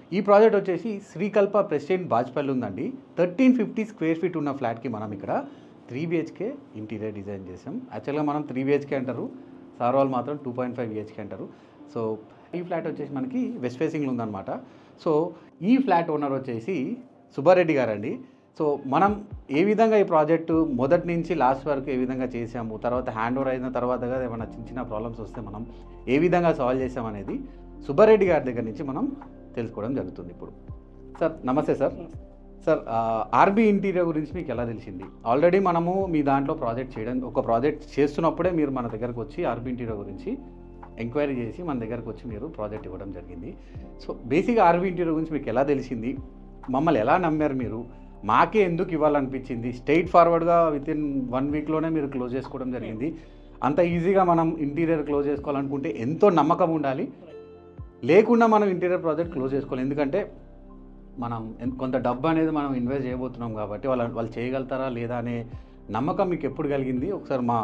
ఈ ప్రాజెక్ట్ వచ్చేసి శ్రీకల్ప ప్రెసిడెంట్ బాజ్పల్లి ఉందండి థర్టీన్ ఫిఫ్టీ స్క్వేర్ ఫీట్ ఉన్న ఫ్లాట్కి మనం ఇక్కడ త్రీ బిహెచ్కే ఇంటీరియర్ డిజైన్ చేసాం యాక్చువల్గా మనం త్రీ బిహెచ్కే అంటారు సార్ వాళ్ళు మాత్రం టూ పాయింట్ ఫైవ్ బిహెచ్కే అంటారు సో ఈ ఫ్లాట్ వచ్చేసి మనకి వెస్ట్ ఫేసింగ్లో ఉందన్నమాట సో ఈ ఫ్లాట్ ఓనర్ వచ్చేసి సుబ్బారెడ్డి గారండి సో మనం ఏ విధంగా ఈ ప్రాజెక్టు మొదటి నుంచి లాస్ట్ వరకు ఏ విధంగా చేసాము తర్వాత హ్యాండ్ ఓవర్ అయిన తర్వాత కదా ఏమైనా చిన్న చిన్న ప్రాబ్లమ్స్ వస్తే మనం ఏ విధంగా సాల్వ్ చేసామనేది సుబ్బారెడ్డి గారి దగ్గర నుంచి మనం తెలుసుకోవడం జరుగుతుంది ఇప్పుడు సార్ నమస్తే సార్ సార్ ఆర్బీ ఇంటీరియర్ గురించి మీకు ఎలా తెలిసింది ఆల్రెడీ మనము మీ దాంట్లో ప్రాజెక్ట్ చేయడం ఒక ప్రాజెక్ట్ చేస్తున్నప్పుడే మీరు మన దగ్గరకు వచ్చి ఆర్బీ ఇంటీరియర్ గురించి ఎంక్వైరీ చేసి మన దగ్గరకు వచ్చి మీరు ప్రాజెక్ట్ ఇవ్వడం జరిగింది సో బేసిక్గా ఆర్బీ ఇంటీరియర్ గురించి మీకు ఎలా తెలిసింది మమ్మల్ని ఎలా నమ్మారు మీరు మాకే ఎందుకు ఇవ్వాలనిపించింది స్ట్రైట్ ఫార్వర్డ్గా విత్ ఇన్ వన్ వీక్లోనే మీరు క్లోజ్ చేసుకోవడం జరిగింది అంత ఈజీగా మనం ఇంటీరియర్ క్లోజ్ చేసుకోవాలనుకుంటే ఎంతో నమ్మకం ఉండాలి లేకుండా మనం ఇంటీరియర్ ప్రాజెక్ట్ క్లోజ్ చేసుకోవాలి ఎందుకంటే మనం ఎన్- కొంత డబ్బు అనేది మనం ఇన్వెస్ట్ చేయబోతున్నాం కాబట్టి వాళ్ళు వాళ్ళు చేయగలుగుతారా లేదా అనే నమ్మకం మీకు ఎప్పుడు కలిగింది ఒకసారి మా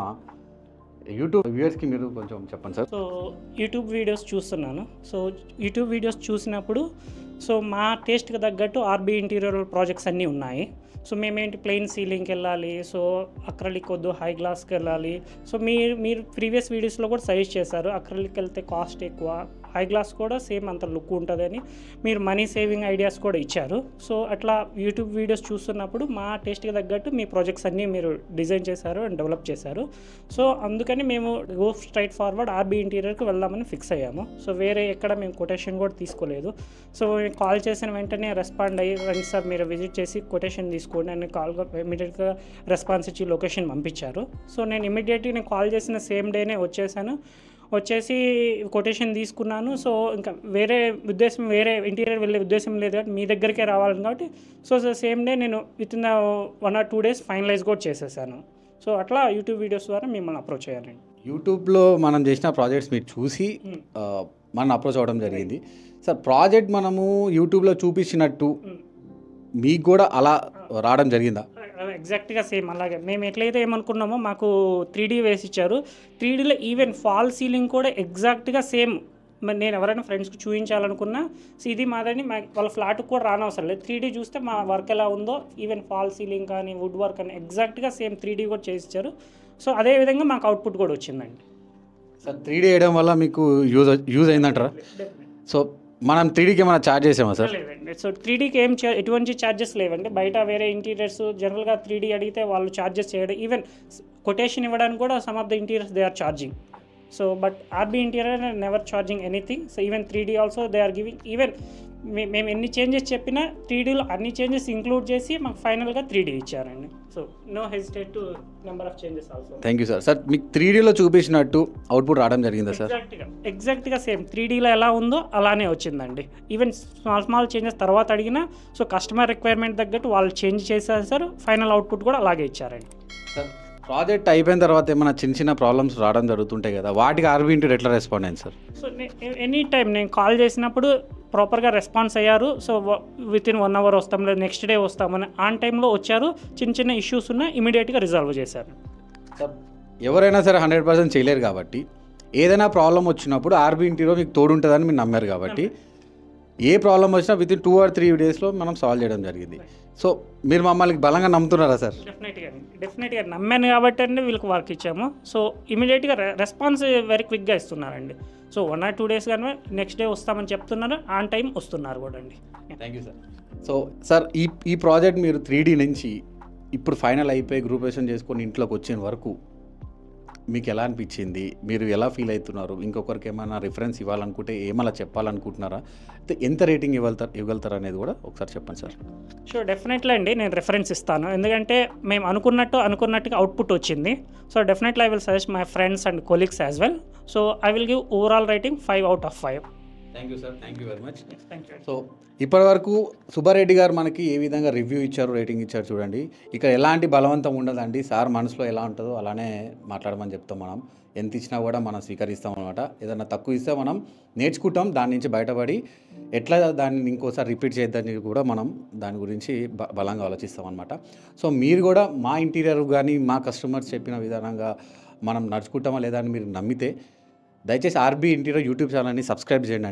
యూట్యూబ్ వ్యూవర్స్కి మీరు కొంచెం చెప్పండి సార్ సో యూట్యూబ్ వీడియోస్ చూస్తున్నాను సో యూట్యూబ్ వీడియోస్ చూసినప్పుడు సో మా టేస్ట్కి తగ్గట్టు ఆర్బీ ఇంటీరియర్ ప్రాజెక్ట్స్ అన్నీ ఉన్నాయి సో మేమేంటి ప్లెయిన్ సీలింగ్కి వెళ్ళాలి సో అక్రలిక్ వద్దు హై గ్లాస్కి వెళ్ళాలి సో మీరు మీరు ప్రీవియస్ వీడియోస్లో కూడా సజెస్ట్ చేశారు అక్రలిక్ వెళ్తే కాస్ట్ ఎక్కువ హై గ్లాస్ కూడా సేమ్ అంత లుక్ ఉంటుందని మీరు మనీ సేవింగ్ ఐడియాస్ కూడా ఇచ్చారు సో అట్లా యూట్యూబ్ వీడియోస్ చూస్తున్నప్పుడు మా టేస్ట్కి తగ్గట్టు మీ ప్రాజెక్ట్స్ అన్నీ మీరు డిజైన్ చేశారు అండ్ డెవలప్ చేశారు సో అందుకని మేము గో స్ట్రైట్ ఫార్వర్డ్ ఆర్బీ ఇంటీరియర్కి వెళ్దామని ఫిక్స్ అయ్యాము సో వేరే ఎక్కడ మేము కొటేషన్ కూడా తీసుకోలేదు సో మేము కాల్ చేసిన వెంటనే రెస్పాండ్ అయ్యి రండి సార్ మీరు విజిట్ చేసి కొటేషన్ తీసుకోండి అని కాల్ ఇమీడియట్గా రెస్పాన్స్ ఇచ్చి లొకేషన్ పంపించారు సో నేను ఇమీడియట్గా నేను కాల్ చేసిన సేమ్ డేనే వచ్చేసాను వచ్చేసి కొటేషన్ తీసుకున్నాను సో ఇంకా వేరే ఉద్దేశం వేరే ఇంటీరియర్ వెళ్ళే ఉద్దేశం లేదు కాబట్టి మీ దగ్గరికే రావాలని కాబట్టి సో సేమ్ డే నేను within the one or two days finalise కూడా చేసేసాను సో అట్లా యూట్యూబ్ వీడియోస్ ద్వారా మిమ్మల్ని అప్రోచ్ అయ్యానండి యూట్యూబ్లో మనం చేసిన ప్రాజెక్ట్స్ మీరు చూసి Hmm. ఆ, మనం అప్రోచ్ అవ్వడం జరిగింది సార్ ప్రాజెక్ట్ మనము యూట్యూబ్లో చూపించినట్టు Hmm. మీకు కూడా అలా రావడం జరిగిందా ఎగ్జాక్ట్గా సేమ్ అలాగే మేము ఎట్లయితే ఏమనుకున్నామో మాకు త్రీ డీ వేసి ఇచ్చారు త్రీ డీలో ఈవెన్ ఫాల్ సీలింగ్ కూడా ఎగ్జాక్ట్గా సేమ్ మరి నేను ఎవరైనా ఫ్రెండ్స్కి చూపించాలనుకున్నా సో ఇది మాదని మా వాళ్ళ ఫ్లాట్కి కూడా రానవసరం లేదు త్రీ డీ చూస్తే మా వర్క్ ఎలా ఉందో ఈవెన్ ఫాల్ సీలింగ్ కానీ వుడ్ వర్క్ కానీ ఎగ్జాక్ట్గా సేమ్ త్రీ డీ కూడా చేసి ఇచ్చారు సో అదే విధంగా మాకు అవుట్పుట్ కూడా వచ్చిందండి సార్ త్రీ డీ వేయడం వల్ల మీకు యూజ్ యూజ్ అయిందంటారా సో మనం త్రీ డీకి ఏమైనా ఛార్జ్ చేసామా సార్ లేదండి సో త్రీ డీకి ఏం చా- ఎటువంటి ఛార్జెస్ లేవండి బయట వేరే ఇంటీరియర్స్ జనరల్గా త్రీ డీ అడిగితే వాళ్ళు ఛార్జెస్ చేయడం ఈవెన్ కొటేషన్ ఇవ్వడానికి కూడా some of the interiors they are charging so but RB interior never charging anything so even three D also they are giving even మేము ఎన్ని చేంజెస్ చెప్పినా త్రీ డీలో అన్ని చేంజెస్ ఇంక్లూడ్ చేసి మాకు ఫైనల్గా త్రీ డీ ఇచ్చారండి so no hesitate to number of changes also thank you sir sir మీకు త్రీ డీలో చూపించినట్టు అవుట్పుట్ రావడం జరిగిందా సార్ ఎగ్జాక్ట్గా ఎగ్జాక్ట్గా సేమ్ త్రీ డీలో ఎలా ఉందో అలానే వచ్చిందండి ఈవెన్ స్మాల్ స్మాల్ చేంజెస్ తర్వాత అడిగినా సో కస్టమర్ రిక్వైర్మెంట్ తగ్గట్టు వాళ్ళు చేంజ్ చేసేసారు ఫైనల్ అవుట్పుట్ కూడా అలాగే ఇచ్చారండి సార్ ప్రాజెక్ట్ అయిపోయిన తర్వాత ఏమైనా చిన్న చిన్న ప్రాబ్లమ్స్ రావడం జరుగుతుంటాయి కదా వాటికి ఆర్బీ ఇంటర్ ఎట్లా రెస్పాండ్ అయింది సార్ సో ఎనీ టైం నేను కాల్ చేసినప్పుడు ప్రాపర్గా రెస్పాన్స్ అయ్యారు so within one hour వస్తాం లేదు నెక్స్ట్ డే వస్తామని ఆన్ టైంలో వచ్చారు చిన్న చిన్న ఇష్యూస్ ఉన్నా ఇమీడియట్గా రిజాల్వ్ చేశారు సార్ ఎవరైనా సరే హండ్రెడ్ పర్సెంట్ చేయలేరు కాబట్టి ఏదైనా ప్రాబ్లం వచ్చినప్పుడు ఆర్బీ ఇంటిలో మీకు తోడుంటుందని మీరు నమ్మారు కాబట్టి ఏ ప్రాబ్లం వచ్చినా within two or three డేస్లో మనం సాల్వ్ చేయడం జరిగింది సో మీరు మమ్మల్ని బలంగా నమ్ముతున్నారా సార్ డెఫినెట్గా డెఫినెట్గా నమ్మాను కాబట్టి అండి వీళ్ళకి వర్క్ ఇచ్చాము సో ఇమీడియట్గా రెస్పాన్స్ వెరీ క్విక్గా ఇస్తున్నారండి so one or two days కానీ నెక్స్ట్ డే వస్తామని చెప్తున్నారు ఆన్ టైం వస్తున్నారు కూడా అండి thank you sir so sir ఈ ఈ ప్రాజెక్ట్ మీరు త్రీ డీ నుంచి ఇప్పుడు ఫైనల్ అయిపోయి గ్రూపేషన్ చేసుకొని ఇంట్లోకి వచ్చిన వరకు మీకు ఎలా అనిపించింది మీరు ఎలా ఫీల్ అవుతున్నారు ఇంకొకరికి ఏమైనా రిఫరెన్స్ ఇవ్వాలనుకుంటే ఏమైనా చెప్పాలనుకుంటున్నారా అయితే ఎంత రేటింగ్ ఇవ్వగలుగుతారు ఇవ్వగలుగుతారు అనేది కూడా ఒకసారి చెప్పండి సార్ షూర్ డెఫినెట్లీ అండి నేను రెఫరెన్స్ ఇస్తాను ఎందుకంటే మేము అనుకున్నట్టు అనుకున్నట్టుగా అవుట్పుట్ వచ్చింది so definitely I will suggest my friends and colleagues as well so I will give overall rating five out of five thank you sir thank you very much thank you so ఇప్పటివరకు సుబ్బారెడ్డి గారు మనకి ఏ విధంగా review ఇచ్చారు rating ఇచ్చారు చూడండి ఇక్కడ ఎలాంటి బలవంతం ఉండదండి సార్ మనసులో ఎలా ఉంటుందో అలానే మాట్లాడమని చెప్తాం మనం ఎంత ఇచ్చినా కూడా మనం స్వీకరిస్తాం అనమాట ఏదైనా తక్కువ ఇస్తే మనం నేర్చుకుంటాం దాని నుంచి బయటపడి ఎట్లా దాన్ని ఇంకోసారి రిపీట్ చేద్దని కూడా మనం దాని గురించి బ బలంగా ఆలోచిస్తాం అనమాట సో మీరు కూడా మా ఇంటీరియర్ కానీ మా కస్టమర్స్ చెప్పిన విధానంగా మనం నడుచుకుంటామా లేదా అని మీరు నమ్మితే దయచేసి ఆర్బీ ఇంటీరియర్ యూట్యూబ్ ఛానల్ని సబ్స్క్రైబ్ చేయండి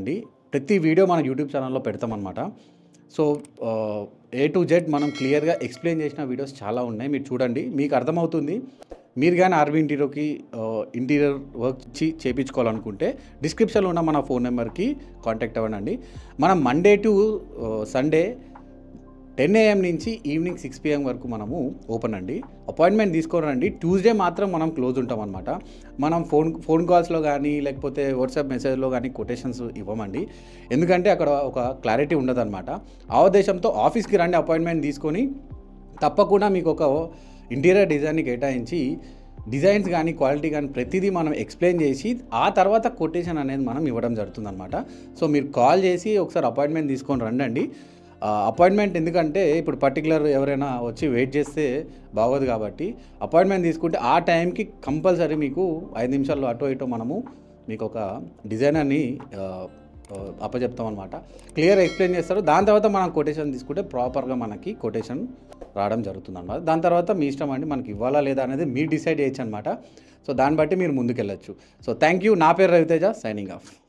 ప్రతి వీడియో మన యూట్యూబ్ ఛానల్లో పెడతామన్నమాట సో ఏ టు జెడ్ మనం క్లియర్గా ఎక్స్ప్లెయిన్ చేసిన వీడియోస్ చాలా ఉన్నాయి మీరు చూడండి మీకు అర్థమవుతుంది మీరు కానీ ఆర్బీ ఇంటీరియర్కి ఇంటీరియర్ వర్క్ ఇచ్చి చేయించుకోవాలనుకుంటే డిస్క్రిప్షన్లో ఉన్న మన ఫోన్ నెంబర్కి కాంటాక్ట్ అవ్వండి మనం Monday to Sunday ten AM నుంచి ఈవినింగ్ సిక్స్ పిఎం వరకు మనము ఓపెన్ అండి అపాయింట్మెంట్ తీసుకోరండి ట్యూస్డే మాత్రం మనం క్లోజ్ ఉంటాం అనమాట మనం ఫోన్ ఫోన్ కాల్స్లో కానీ లేకపోతే వాట్సాప్ మెసేజ్లో కానీ కొటేషన్స్ ఇవ్వమండి ఎందుకంటే అక్కడ ఒక క్లారిటీ ఉండదన్నమాట ఆ ఉద్దేశంతో ఆఫీస్కి రండి అపాయింట్మెంట్ తీసుకొని తప్పకుండా మీకు ఒక ఇంటీరియర్ డిజైన్ని కేటాయించి డిజైన్స్ కానీ క్వాలిటీ కానీ ప్రతిదీ మనం ఎక్స్ప్లెయిన్ చేసి ఆ తర్వాత కొటేషన్ అనేది మనం ఇవ్వడం జరుగుతుందన్నమాట సో మీరు కాల్ చేసి ఒకసారి అపాయింట్మెంట్ తీసుకొని రండి అపాయింట్మెంట్ ఎందుకంటే ఇప్పుడు పర్టికులర్ ఎవరైనా వచ్చి వెయిట్ చేస్తే బాగోదు కాబట్టి అపాయింట్మెంట్ తీసుకుంటే ఆ టైంకి కంపల్సరీ మీకు ఐదు నిమిషాల్లో అటో ఇటో మనము మీకు ఒక డిజైనర్ని అప్పచెప్తాం అనమాట క్లియర్ ఎక్స్ప్లెయిన్ చేస్తారు దాని తర్వాత మనం కొటేషన్ తీసుకుంటే ప్రాపర్గా మనకి కొటేషన్ రావడం జరుగుతుంది అనమాట దాని తర్వాత మీ ఇష్టం అండి మనకి ఇవ్వాలా లేదా అనేది మీరు డిసైడ్ చేయొచ్చు అనమాట సో దాన్ని బట్టి మీరు ముందుకెళ్ళచ్చు సో థ్యాంక్ యూ నా పేరు రవితేజ సైనింగ్ ఆఫ్